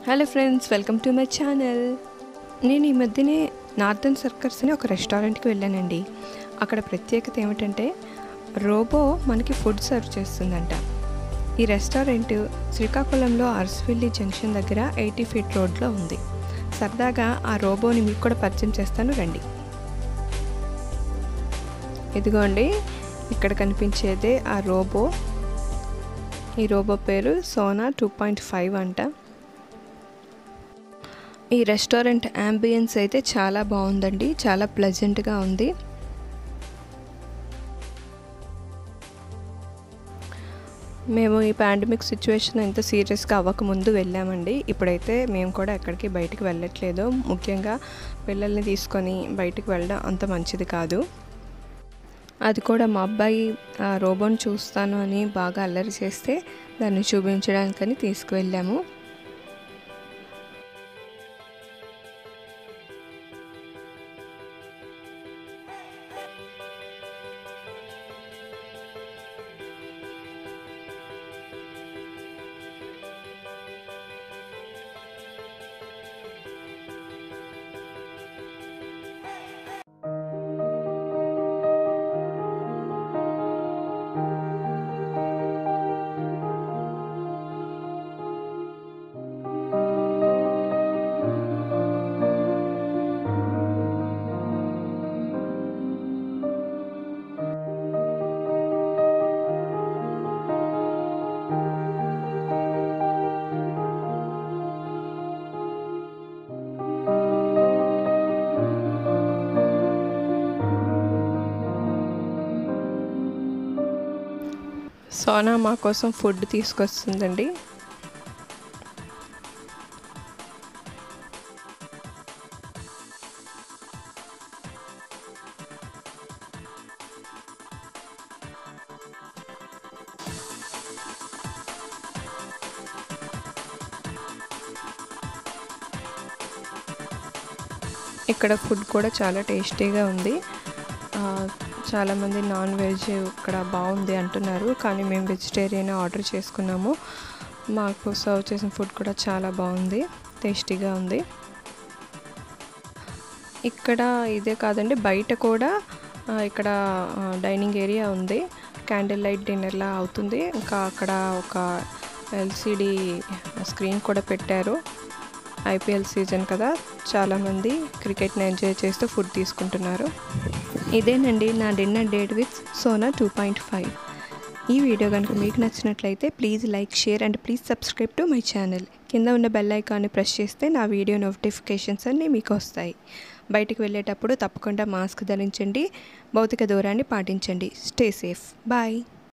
hello friends welcome to my channel నేను ఈ మధ్యనే నార్థన్ సర్కర్స్ అని ఒక రెస్టారెంట్కి వెళ్ళానండి అక్కడ ప్రత్యేకత ఏమిటంటే రోబో మనకి ఫుడ్ సర్వ్ చేస్తుందంట ఈ రెస్టారెంట్ శ్రీకాకుళంలో అర్స్వెల్లి జంక్షన్ దగ్గర ఎయిటీ ఫీట్ రోడ్లో ఉంది సరదాగా ఆ రోబోని మీకు కూడా పరిచయం చేస్తాను రండి ఇదిగోండి ఇక్కడ కనిపించేదే ఆ రోబో ఈ రోబో పేరు సోనా టూ పాయింట్ ఫైవ్ అంట ఈ రెస్టారెంట్ అంబియన్స్ అయితే చాలా బాగుందండి చాలా ప్లెజెంట్గా ఉంది మేము ఈ పాండమిక్ సిచ్యువేషన్ ఎంత సీరియస్గా అవ్వకముందు వెళ్ళామండి ఇప్పుడైతే మేము కూడా ఎక్కడికి బయటికి వెళ్ళట్లేదు ముఖ్యంగా పిల్లల్ని తీసుకొని బయటికి వెళ్ళడం అంత మంచిది కాదు అది కూడా మా అబ్బాయి ఆ రోబోని చూస్తాను అని బాగా అల్లరి చేస్తే దాన్ని చూపించడానికని తీసుకువెళ్ళాము సోనా మా కోసం ఫుడ్ తీసుకొస్తుందండి ఇక్కడ ఫుడ్ కూడా చాలా టేస్టీగా ఉంది చాలామంది నాన్ వెజ్ ఇక్కడ బాగుంది అంటున్నారు కానీ మేము వెజిటేరియన్ ఆర్డర్ చేసుకున్నాము మాకు సర్వ్ చేసిన ఫుడ్ కూడా చాలా బాగుంది టేస్టీగా ఉంది ఇక్కడ ఇదే కాదండి బయట కూడా ఇక్కడ డైనింగ్ ఏరియా ఉంది క్యాండిల్ లైట్ డిన్నర్లా అవుతుంది ఇంకా అక్కడ ఒక ఎల్సిడి స్క్రీన్ కూడా పెట్టారు ఐపీఎల్ సీజన్ కదా చాలామంది క్రికెట్ని ఎంజాయ్ చేస్తూ ఫుడ్ తీసుకుంటున్నారు ఇదేనండి నా dinner date with Sona two point five ఈ వీడియో కనుక మీకు నచ్చినట్లయితే please like share and please subscribe to my channel కింద ఉన్న బెల్ ఐకాన్ని ప్రెస్ చేస్తే నా వీడియో నోటిఫికేషన్స్ అన్నీ మీకు వస్తాయి బయటికి వెళ్ళేటప్పుడు తప్పకుండా మాస్క్ ధరించండి భౌతిక దూరాన్ని పాటించండి స్టే సేఫ్ బాయ్